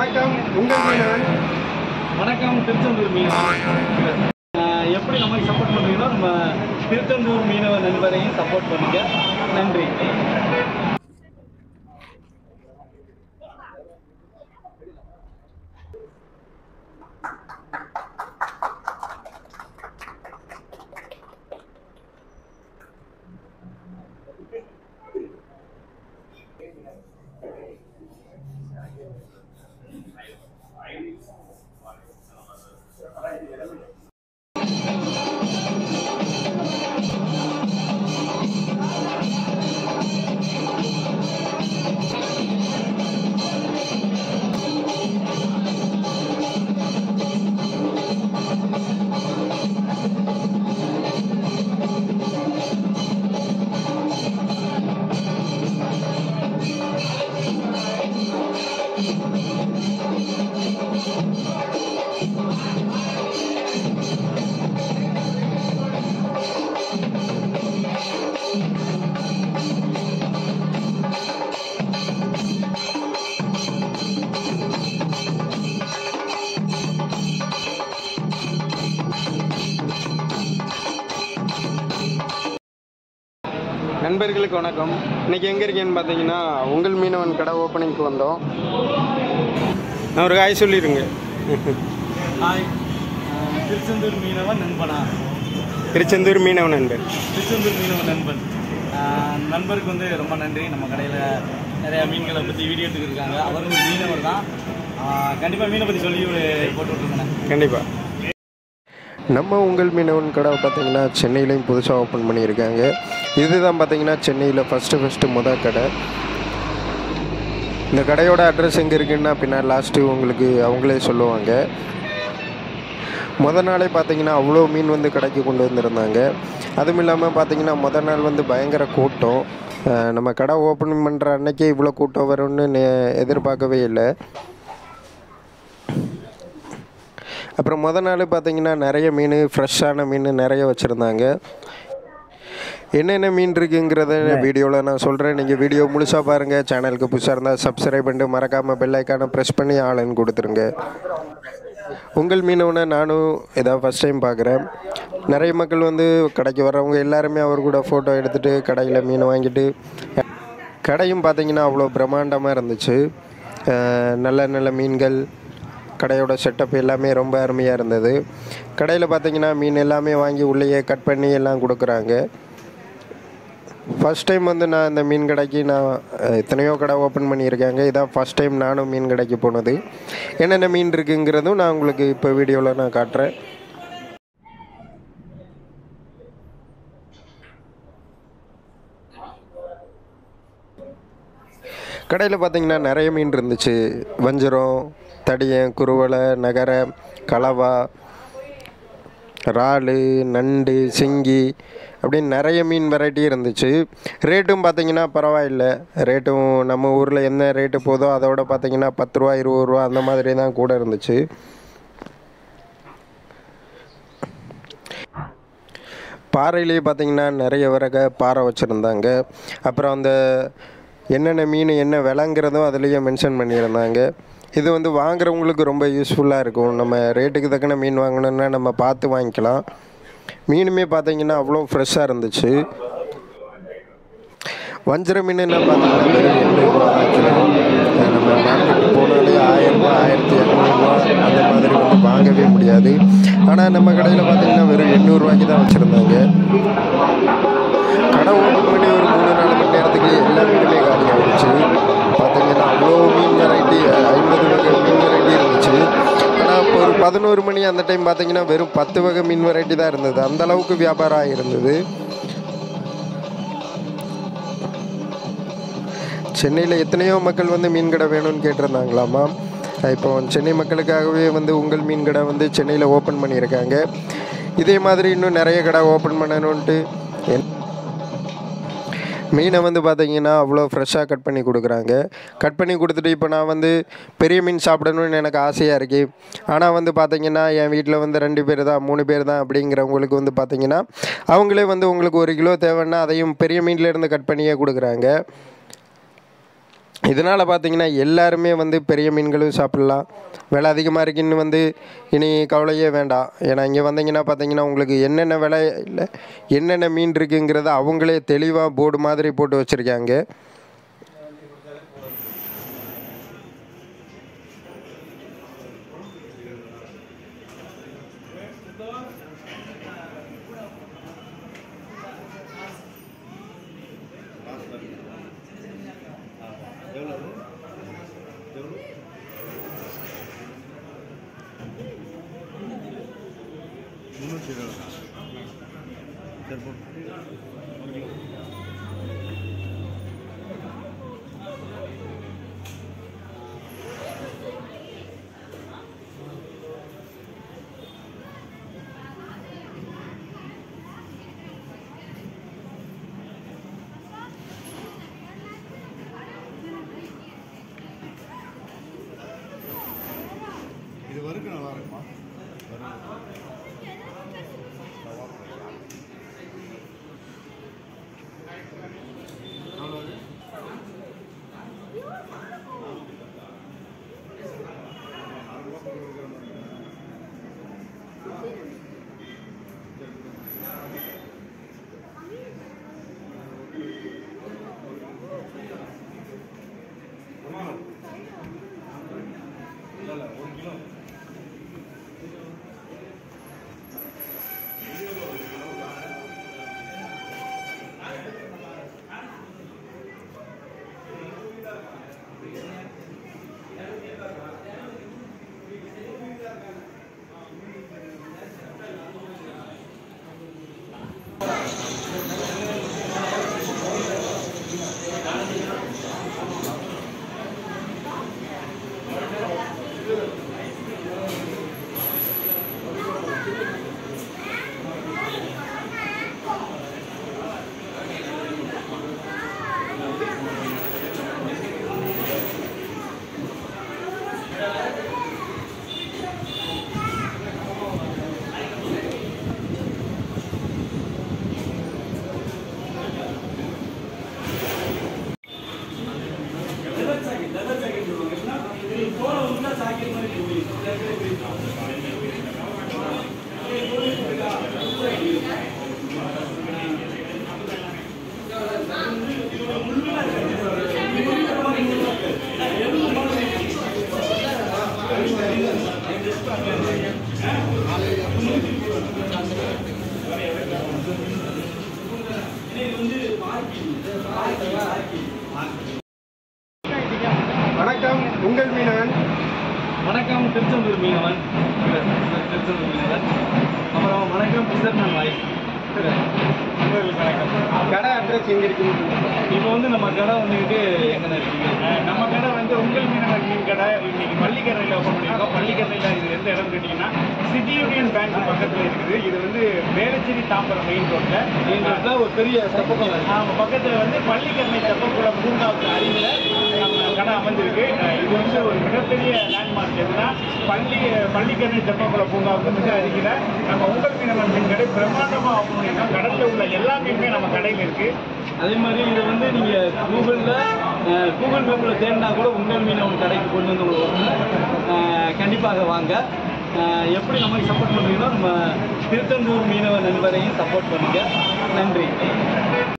வணக்கம் உங்கள் மீனவன் வணக்கம் திருச்செந்தூர் மீனவன் ஆஹ் எப்படி நமக்கு சப்போர்ட் பண்ணுறீங்களோ நம்ம திருச்செந்தூர் மீனவ நண்பரையும் சப்போர்ட் பண்ணுங்க நன்றி நண்பர்களுக்கு வணக்கம் இன்னைக்கு எங்கே இருக்கேன்னு பார்த்தீங்கன்னா உங்கள் மீனவன் கடை ஓப்பனிங்க்கு வந்தோம் நான் ஒரு காய் சொல்லிடுங்க ஹாய் ஆஹ் திருச்செந்தூர் மீனவன் நண்பனா திருச்செந்தூர் மீனவன் நண்பர் திருச்செந்தூர் மீனவன் நண்பன் ஆஹ் நண்பருக்கு வந்து ரொம்ப நன்றி நம்ம கடையில் நிறைய மீன்களை பற்றி வீடியோ எடுத்துக்கிருக்காங்க அவரும் ஒரு மீனவர் தான் கண்டிப்பாக மீனை பற்றி சொல்லி போட்டு விட்ருங்கண்ணே கண்டிப்பாக நம்ம உங்கள் மீனவன் கடை பார்த்தீங்கன்னா சென்னையிலையும் புதுசாக ஓப்பன் பண்ணியிருக்காங்க இதுதான் பார்த்தீங்கன்னா சென்னையில் ஃபஸ்ட்டு ஃபஸ்ட்டு முத கடை இந்த கடையோட அட்ரஸ் எங்கே இருக்குன்னா பின்னாடி லாஸ்ட்டு உங்களுக்கு அவங்களே சொல்லுவாங்க முத நாளே பார்த்தீங்கன்னா அவ்வளோ மீன் வந்து கடைக்கு கொண்டு வந்திருந்தாங்க அதுவும் இல்லாமல் பார்த்தீங்கன்னா முத நாள் வந்து பயங்கர கூட்டம் அஹ் நம்ம கடை ஓப்பன் பண்ணுற அன்னைக்கே இவ்வளோ கூட்டம் வரும்னு நெ- எதிர்பார்க்கவே இல்லை அப்புறம் முத நாள் பார்த்தீங்கன்னா நிறைய மீன் ஃப்ரெஷ்ஷான மீன் நிறைய வச்சுருந்தாங்க என்னென்ன மீன் இருக்குங்கிறத வீடியோவில் நான் சொல்கிறேன் நீங்கள் வீடியோ முழுசாக பாருங்கள் சேனலுக்கு புதுசாக இருந்தால் சப்ஸ்கிரைப் பண்ணிட்டு மறக்காமல் பெல் ஐக்கானை ப்ரெஸ் பண்ணி ஆளுன்னு கொடுத்துருங்க உங்கள் மீனவனை நானும் இதான் ஃபஸ்ட் டைம் பார்க்குறேன் நிறைய மக்கள் வந்து கடைக்கு வர்றவங்க எல்லாருமே அவர் கூட ஃபோட்டோ எடுத்துகிட்டு கடையில் மீன் வாங்கிட்டு கடையும் பார்த்தீங்கன்னா அவ்வளோ பிரம்மாண்டமாக இருந்துச்சு அஹ் நல்ல நல்ல மீன்கள் கடையோட செட்டப் எல்லாமே ரொம்ப அருமையாக இருந்தது கடையில் பார்த்தீங்கன்னா மீன் எல்லாமே வாங்கி உள்ளேயே கட் பண்ணி எல்லாம் கொடுக்குறாங்க ஃபஸ்ட் டைம் வந்து நான் இந்த மீன் கடைக்கு நான் அஹ், எத்தனையோ கடை ஓப்பன் பண்ணியிருக்காங்க இதான் ஃபஸ்ட் டைம் நானும் மீன் கடைக்கு போனது என்னென்ன மீன் இருக்குங்கிறதும் நான் உங்களுக்கு இப்போ வீடியோவில் நான் காட்டுறேன் கடையில் பார்த்தீங்கன்னா நிறைய மீன் இருந்துச்சு வஞ்சரம் தடியன் குருவலை நகரை கலவா இறாலு நண்டு சிங்கி அப்படின்னு நிறைய மீன் வெரைட்டி இருந்துச்சு ரேட்டும் பார்த்தீங்கன்னா பரவாயில்லை ரேட்டும் நம்ம ஊரில் என்ன ரேட்டு போதோ அதோட பார்த்தீங்கன்னா பத்து ரூபா இருபது ரூபா அந்த மாதிரி தான் கூட இருந்துச்சு பாறையிலேயே பார்த்தீங்கன்னா நிறைய வகை பாறை வச்சுருந்தாங்க அப்புறம் அந்த என்னென்ன மீன் என்ன விலைங்கிறதும் அதுலேயே மென்ஷன் பண்ணியிருந்தாங்க இது வந்து வாங்குறவங்களுக்கு ரொம்ப யூஸ்ஃபுல்லாக இருக்கும் நம்ம ரேட்டுக்கு தக்கன மீன் வாங்கணுன்னா நம்ம பார்த்து வாங்கிக்கலாம் மீனுமே பார்த்தீங்கன்னா அவ்வளோ ஃப்ரெஷ்ஷாக இருந்துச்சு வஞ்சர மீன்லாம் பார்த்தீங்கன்னா வெறும் எண்ணூறுரூவா தான் கிலோ நம்ம மார்க்கெட்டு போனாலே ஆயிரம் ரூபாய் ஆயிரத்தி இரநூறுவா அந்த மாதிரி வந்து வாங்கவே முடியாது ஆனால் நம்ம கடையில் பார்த்தீங்கன்னா வெறும் எண்ணூறுரூவாய்க்கு தான் வச்சுருந்தாங்க கடை ஓப்பன் பண்ணி ஒரு மூணு நாலு மணி நேரத்துக்கு எல்லா மீனுமே காலி ஆகிடுச்சு பார்த்தீங்கன்னா அவ்வளோ மீன் வெரைட்டி ஐம்பது வகை மீன் வெரைட்டி இருந்துச்சு ஆனால் இப்போ ஒரு பதினோரு மணி அந்த டைம் பார்த்தீங்கன்னா வெறும் பத்து வகை மீன் வெரைட்டி தான் இருந்தது அந்த அளவுக்கு வியாபாரம் ஆகிருந்தது சென்னையில் எத்தனையோ மக்கள் வந்து மீன் கடை வேணும்னு கேட்டிருந்தாங்களாமா இப்போ சென்னை மக்களுக்காகவே வந்து உங்கள் மீன் கடை வந்து சென்னையில் ஓப்பன் பண்ணியிருக்காங்க இதே மாதிரி இன்னும் நிறைய கடை ஓப்பன் பண்ணணுன்ட்டு என் மீனை வந்து பார்த்தீங்கன்னா அவ்வளோ ஃப்ரெஷ்ஷாக கட் பண்ணி கொடுக்குறாங்க கட் பண்ணி கொடுத்துட்டு இப்போ நான் வந்து பெரிய மீன் சாப்பிடணும்னு எனக்கு ஆசையாக இருக்கு ஆனால் வந்து பார்த்தீங்கன்னா என் வீட்டில் வந்து ரெண்டு பேர் தான் மூணு பேர் தான் அப்படிங்கிறவங்களுக்கு வந்து பார்த்தீங்கன்னா அவங்களே வந்து உங்களுக்கு ஒரு கிலோ தேவைன்னா அதையும் பெரிய மீன்லேருந்து கட் பண்ணியே கொடுக்குறாங்க இதனால் பார்த்தீங்கன்னா எல்லாருமே வந்து பெரிய மீன்களும் சாப்பிட்லாம் விலை அதிகமாக இருக்குன்னு வந்து இனி கவலையே வேண்டாம் ஏன்னா இங்கே வந்தீங்கன்னா பார்த்தீங்கன்னா உங்களுக்கு என்னென்ன விலை இல்லை என்னென்ன மீன் இருக்குங்கிறத அவங்களே தெளிவாக போர்டு மாதிரி போட்டு வச்சுருக்காங்க இது வரைக்கும் நல்லா இருக்குமா வணக்கம் உங்கள் மீனவன் வணக்கம் திருச்செந்தூர் மீனவன் திருச்செந்தூர் மீனவன் அப்புறம் வணக்கம் பிசர்மன் வாய்ஸ் நண்பர்களுக்கு வணக்கம் கடை அட்ரஸ் எங்கே இருக்குன்னு இப்போ வந்து நம்ம கடை வந்துக்கிட்டு எங்கே இருக்கீங்க அஹ் நம்ம கடை வந்து உங்கள் மீனவர் மீன் கடை இன்னைக்கு பள்ளிக்கரையில் ஓப்பன் பண்ணியிருக்கோம் பள்ளிக்கரையில் இது எந்த இடம் கேட்டிங்கன்னா சிட்டி யூனியன் பேங்க் பக்கத்தில் இருக்குது இது வந்து வேளச்சேரி தாம்பரம் மெயின் ரோட்டில் எங்களுக்கு ஒரு பெரிய தப்பக்கம் நம்ம பக்கத்தில் வந்து பள்ளிக்கரணை தெப்பக்குளம் பூங்காவுக்கு அருகில் நம்ம கடை அமைஞ்சிருக்கு அஹ் இது வந்து ஒரு மிகப்பெரிய லேண்ட்மார்க் எதுனா பள்ளி பள்ளிக்கரணை தெப்பக்குளம் பூங்காவுக்கு மிக அருகில் நம்ம உங்கள் மீனவன் மீன் கடை பிரம்மாண்டமாக ஓப்பன் பண்ணியிருக்கோம் கடலில் உள்ள எல்லா மீனுமே நம்ம கடையில் இருக்குது அதே மாதிரி இதை வந்து நீங்கள் கூகுளில் கூகுள் மேப்பில் தேடினா கூட உங்கள் மீனவன் கடைக்கு கொண்டு வந்து உங்களுக்கு கண்டிப்பாக வாங்க அஹ் எப்படி நமக்கு சப்போர்ட் பண்ணுறீங்களோ நம்ம திருத்தந்தூர் மீனவ நண்பரையும் சப்போர்ட் பண்ணுங்க நன்றி